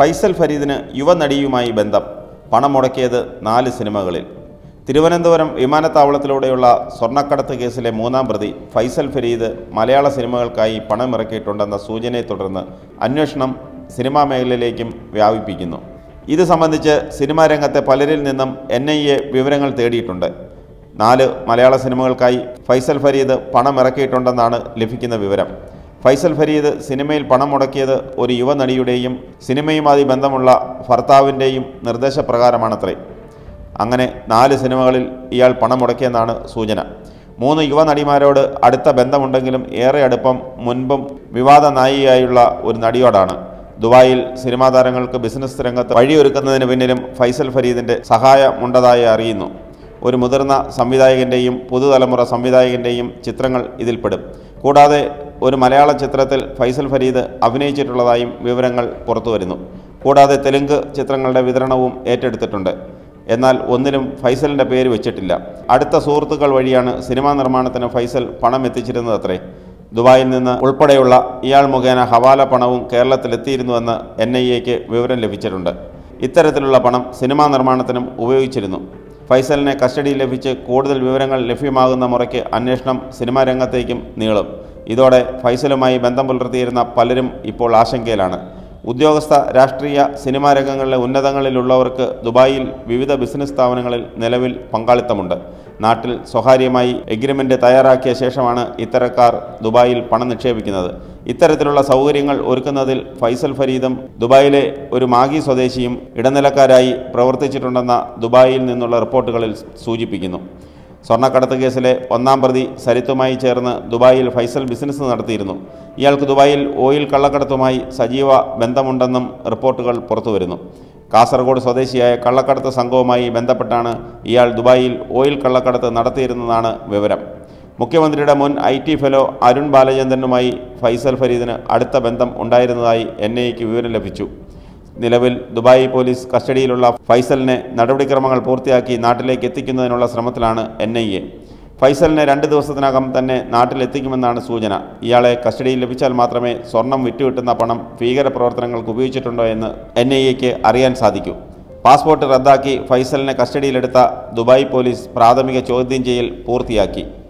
ഫൈസൽ ഫരീദിന് യുവനടിയുമായി ബന്ധം പണം മുടക്കിയത് നാല് സിനിമകളിൽ തിരുവനന്തപുരം വിമാനത്താവളത്തിലൂടെയുള്ള സ്വർണ്ണക്കടത്ത് കേസിലെ മൂന്നാം പ്രതി ഫൈസൽ ഫരീദ് മലയാള സിനിമകൾക്കായി പണമിറക്കിയിട്ടുണ്ടെന്ന സൂചനയെ തുടർന്ന് അന്വേഷണം സിനിമാ മേഖലയിലേക്കും വ്യാപിപ്പിക്കുന്നു ഇത് സംബന്ധിച്ച് സിനിമാ രംഗത്തെ പലരിൽ നിന്നും എൻ ഐ എ വിവരങ്ങൾ തേടിയിട്ടുണ്ട് നാല് മലയാള സിനിമകൾക്കായി ഫൈസൽ ഫരീദ് പണം ഇറക്കിയിട്ടുണ്ടെന്നാണ് ലഭിക്കുന്ന വിവരം ഫൈസൽ ഫരീദ് സിനിമയിൽ പണം മുടക്കിയത് ഒരു യുവനടിയുടെയും സിനിമയുമായി ബന്ധമുള്ള ഭർത്താവിൻ്റെയും നിർദ്ദേശപ്രകാരമാണത്രേ അങ്ങനെ നാല് സിനിമകളിൽ ഇയാൾ പണം മുടക്കിയെന്നാണ് സൂചന മൂന്ന് യുവനടിമാരോട് അടുത്ത ബന്ധമുണ്ടെങ്കിലും ഏറെ അടുപ്പം മുൻപും വിവാദ നായികയായുള്ള ഒരു നടിയോടാണ് ദുബായിൽ സിനിമാ താരങ്ങൾക്ക് ബിസിനസ് രംഗത്ത് വഴിയൊരുക്കുന്നതിന് പിന്നിലും ഫൈസൽ ഫരീദിൻ്റെ സഹായമുണ്ടതായി അറിയുന്നു ഒരു മുതിർന്ന സംവിധായകൻ്റെയും പുതുതലമുറ സംവിധായകൻ്റെയും ചിത്രങ്ങൾ ഇതിൽപ്പെടും കൂടാതെ ഒരു മലയാള ചിത്രത്തിൽ ഫൈസൽ ഫരീദ് അഭിനയിച്ചിട്ടുള്ളതായും വിവരങ്ങൾ പുറത്തുവരുന്നു കൂടാതെ തെലുങ്ക് ചിത്രങ്ങളുടെ വിതരണവും ഏറ്റെടുത്തിട്ടുണ്ട് എന്നാൽ ഒന്നിലും ഫൈസലിൻ്റെ പേര് വെച്ചിട്ടില്ല അടുത്ത സുഹൃത്തുക്കൾ വഴിയാണ് സിനിമാ നിർമ്മാണത്തിന് ഫൈസൽ പണം എത്തിച്ചിരുന്നത് അത്രേ ദുബായിൽ നിന്ന് ഉൾപ്പെടെയുള്ള ഇയാൾ മുഖേന ഹവാല പണവും കേരളത്തിലെത്തിയിരുന്നുവെന്ന് എൻ ഐ എക്ക് വിവരം ലഭിച്ചിട്ടുണ്ട് ഇത്തരത്തിലുള്ള പണം സിനിമാ നിർമ്മാണത്തിനും ഉപയോഗിച്ചിരുന്നു ഫൈസലിനെ കസ്റ്റഡിയിൽ ലഭിച്ച് കൂടുതൽ വിവരങ്ങൾ ലഭ്യമാകുന്ന മുറയ്ക്ക് അന്വേഷണം സിനിമാ രംഗത്തേക്കും നീളും ഇതോടെ ഫൈസലുമായി ബന്ധം പുലർത്തിയിരുന്ന പലരും ഇപ്പോൾ ആശങ്കയിലാണ് ഉദ്യോഗസ്ഥ രാഷ്ട്രീയ സിനിമാ രംഗങ്ങളിലെ ഉന്നതങ്ങളിലുള്ളവർക്ക് ദുബായിൽ വിവിധ ബിസിനസ് സ്ഥാപനങ്ങളിൽ നിലവിൽ പങ്കാളിത്തമുണ്ട് നാട്ടിൽ സ്വകാര്യമായി എഗ്രിമെൻ്റ് തയ്യാറാക്കിയ ശേഷമാണ് ഇത്തരക്കാർ ദുബായിൽ പണം നിക്ഷേപിക്കുന്നത് ഇത്തരത്തിലുള്ള സൗകര്യങ്ങൾ ഒരുക്കുന്നതിൽ ഫൈസൽ ഫരീദും ദുബായിലെ ഒരു മാഗി സ്വദേശിയും ഇടനിലക്കാരായി പ്രവർത്തിച്ചിട്ടുണ്ടെന്ന ദുബായിൽ നിന്നുള്ള റിപ്പോർട്ടുകളിൽ സൂചിപ്പിക്കുന്നു സ്വർണ്ണക്കടത്ത് കേസിലെ ഒന്നാം പ്രതി സരിത്തുമായി ചേർന്ന് ദുബായിൽ ഫൈസൽ ബിസിനസ് നടത്തിയിരുന്നു ഇയാൾക്ക് ദുബായിൽ ഓയിൽ കള്ളക്കടത്തുമായി സജീവ ബന്ധമുണ്ടെന്നും റിപ്പോർട്ടുകൾ പുറത്തുവരുന്നു കാസർഗോഡ് സ്വദേശിയായ കള്ളക്കടത്ത് സംഘവുമായി ബന്ധപ്പെട്ടാണ് ഇയാൾ ദുബായിൽ ഓയിൽ കള്ളക്കടത്ത് നടത്തിയിരുന്നതാണ് വിവരം മുഖ്യമന്ത്രിയുടെ മുൻ ഐ ടി ഫെലോ അരുൺ ബാലചന്ദ്രനുമായി ഫൈസൽ ഫരീദിന് അടുത്ത ബന്ധം ഉണ്ടായിരുന്നതായി എൻ ഐക്ക് വിവരം ലഭിച്ചു നിലവിൽ ദുബായ് പോലീസ് കസ്റ്റഡിയിലുള്ള ഫൈസലിനെ നടപടിക്രമങ്ങൾ പൂർത്തിയാക്കി നാട്ടിലേക്ക് എത്തിക്കുന്നതിനുള്ള ശ്രമത്തിലാണ് എൻ ഐ എ ഫൈസലിനെ രണ്ട് ദിവസത്തിനകം തന്നെ നാട്ടിലെത്തിക്കുമെന്നാണ് സൂചന ഇയാളെ കസ്റ്റഡിയിൽ ലഭിച്ചാൽ മാത്രമേ സ്വർണം വിറ്റുകിട്ടുന്ന പണം ഭീകരപ്രവർത്തനങ്ങൾക്ക് ഉപയോഗിച്ചിട്ടുണ്ടോ എന്ന് എൻ ഐ എക്ക് അറിയാൻ സാധിക്കൂ പാസ്പോർട്ട് റദ്ദാക്കി ഫൈസലിനെ കസ്റ്റഡിയിലെടുത്ത ദുബായ് പോലീസ് പ്രാഥമിക ചോദ്യം ചെയ്യൽ പൂർത്തിയാക്കി